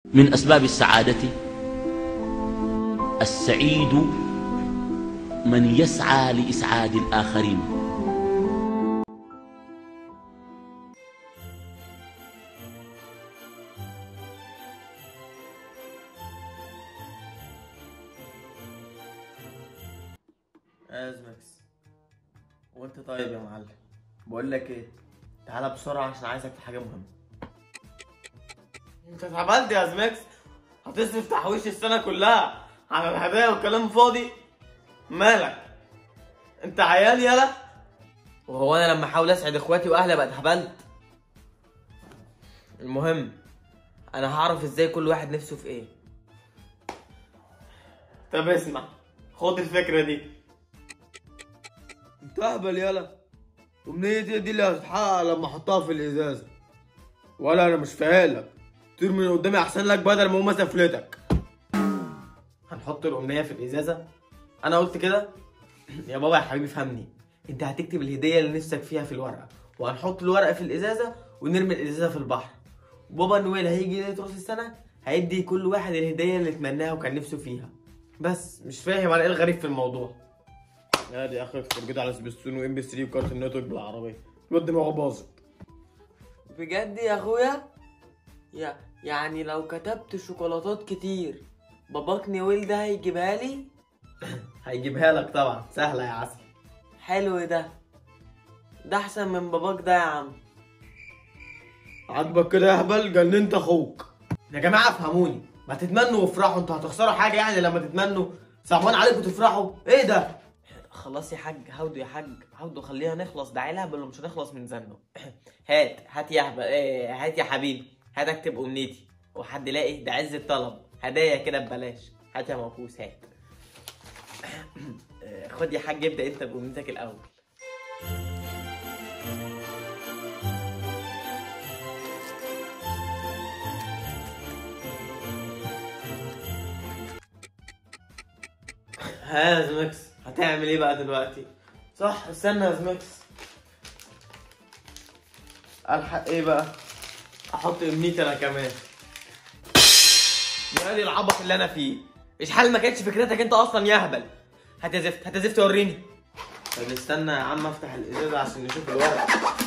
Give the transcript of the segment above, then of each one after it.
من أسباب السعادة السعيد من يسعى لإسعاد الآخرين ازمكس وانت طيب يا معلم بقول لك ايه تعالى بسرعه عشان عايزك في حاجه مهمه انت اتعملت يا ازمكس هتصرف تحويش السنه كلها على الهدايا والكلام فاضي مالك انت عيان يالا وهو انا لما احاول اسعد اخواتي واهلي ابقى اتهبلت المهم انا هعرف ازاي كل واحد نفسه في ايه طب اسمع خد الفكره دي انت اهبل يالا امنيتي دي اللي هتتحقق لما احطها في الازازه ولا انا مش فاهلك طير من قدامي احسن لك بدل ما اقوم اسفلتك هنحط الأمنية في الإزازة أنا قلت كده يا بابا يا حبيبي فهمني أنت هتكتب الهدية اللي نفسك فيها في الورقة وهنحط الورقة في الإزازة ونرمي الإزازة في البحر وبابا نويل هيجي ليلة راس السنة هيدي كل واحد الهدية اللي اتمناها وكان نفسه فيها بس مش فاهم انا ايه الغريب في الموضوع يا دي اخرك فرجيت على سبيستون وام بي 3 وكارت نتورك بالعربيه الواد دماغه باظت بجد يا اخويا يا يعني لو كتبت شوكولاتات كتير باباك نويل ده هيجيبها لي هيجيبها لك طبعا سهله يا عسل حلو ده ده احسن من باباك ده يا عم عاجبك كده يا اهبل جننت اخوك يا جماعه افهموني ما تتمنوا وافرحوا انتوا هتخسروا حاجه يعني لما تتمنوا صعبان عليكم تفرحوا ايه ده خلاص يا حاج هودوا يا حاج هودوا خلينا نخلص ده عيلة ولا مش هنخلص من زنه هات هات يا هب... إيه هات يا حبيبي هات اكتب امنيتي وحد يلاقي ده عز الطلب هدايا كده ببلاش هات يا موكوس هات إيه، خد يا حاج ابدا انت بامنيتك الاول ها يا زمكس هتعمل ايه بقى دلوقتي صح استنى يا زمكس الحق ايه بقى احط امنيتي انا كمان يا دي العبط اللي انا فيه ايش حال ما كانتش فكرتك انت اصلا يا هبل هات يا زفت هات يا زفت وريني طب استنى يا عم افتح الازازه عشان نشوف الورق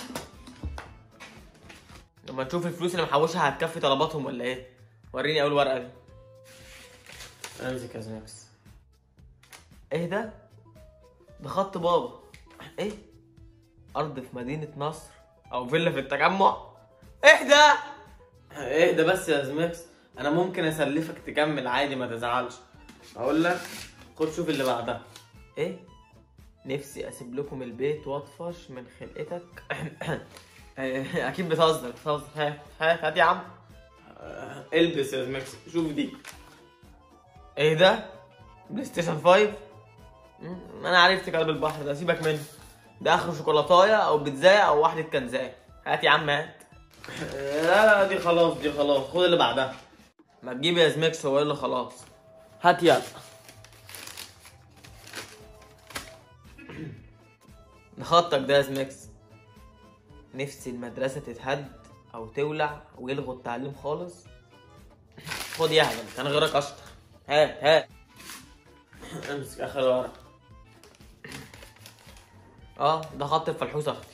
لما تشوف الفلوس اللي محوشها هتكفي طلباتهم ولا ايه وريني اول ورقه دي امسك يا زمكس ايه ده؟ ده خط بابا ايه؟ ارض في مدينة نصر او فيلا في التجمع ايه ده؟ ايه ده بس يا زميكس انا ممكن اسلفك تكمل عادي ما تزعلش اقول لك خد شوف اللي بعدها ايه؟ نفسي اسيب لكم البيت واطفش من خلقتك إيه، اكيد بتهزر بتهزر هات هات هات يا عم آه، البس يا زميكس شوف دي ايه ده؟ بلاي ستيشن 5 مم، انا عرفت كلام البحر ده سيبك منه ده اخره شوكولاتايه او بيتزايه او واحده كنزايه هات يا عم هات لا لا دي خلاص دي خلاص خد اللي بعدها ما تجيب يا زميكس هو اللي خلاص هات يلا ده خطك ده يا زميكس نفسي المدرسة تتهد أو تولع ويلغوا التعليم خالص خد يا هبل كان غيرك أشطر هات هات امسك اخر ورقه اه ده خط الفلحوس اختي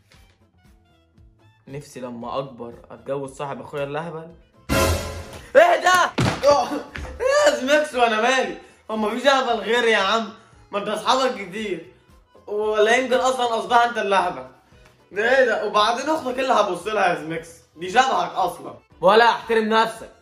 نفسي لما اكبر اتجوز صاحب اخويا اللهبل ايه ده ايه يا زميكس وانا مالي هو مفيش اهبل غيري يا عم ما انت اصحابك كتير ولا يمكن اصلا قصدها انت اللهبل ده ايه ده وبعدين اختك اللي هبص لها يا زميكس دي شبهك اصلا ولا احترم نفسك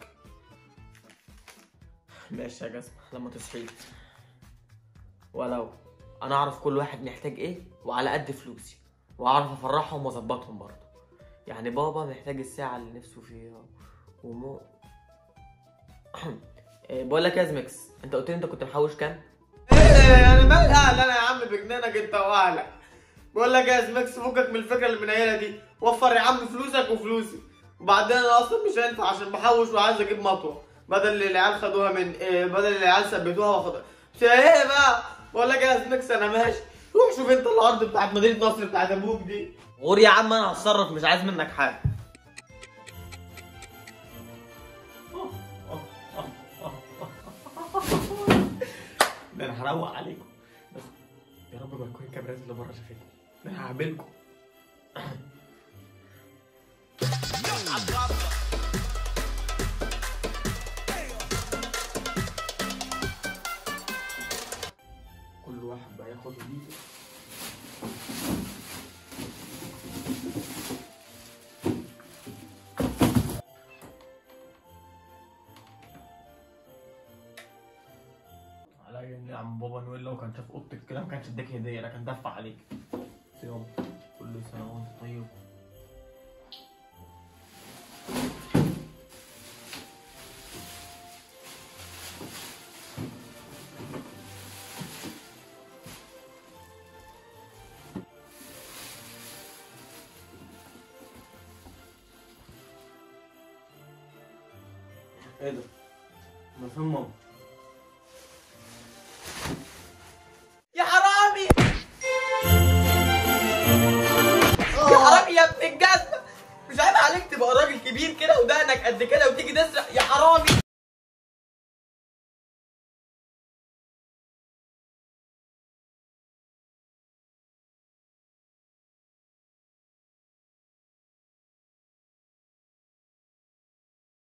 ماشي يا جسم لما تصحيت ولو انا اعرف كل واحد محتاج ايه وعلى قد فلوسي واعرف افرحهم واظبطهم برضه يعني بابا محتاج الساعه اللي نفسه فيها ومو إيه، بقول لك يا زميكس انت قلت لي انت كنت محوش كام ايه انا مالي اهل انا يا عم بجنانك انت واهلك بقول لك يا زميكس فكك من الفكره اللي منيله دي وفر يا عم فلوسك وفلوسي وبعدين انا اصلا مش هينفع عشان بحوش وعايز اجيب مطوه بدل اللي العيال خدوها من إيه بدل اللي العيال ثبتوها واخدوها مش ايه بقى بقول لك يا زميكس انا ماشي روح شوف انت الارض بتاعت مدينه نصر بتاعت ابوك دي غور يا عم انا هتصرف مش عايز منك حاجه انا هروق عليكم بس يا رب ما تكون الكاميرات اللي بره شافتني انا هعملكم كل واحد بقى ياخد ايده عليا ان عم بابا نويل لو كان شاف اوضتك كده ما كانش اداك هديه انا كان دفع عليك يلا كل سنه وانت طيب ايه ده؟ ما فين ماما؟ يا حرامي يا حرامي يا ابن الجزمة مش عيب عليك تبقى راجل كبير كده ودقنك قد كده وتيجي تسرق يا حرامي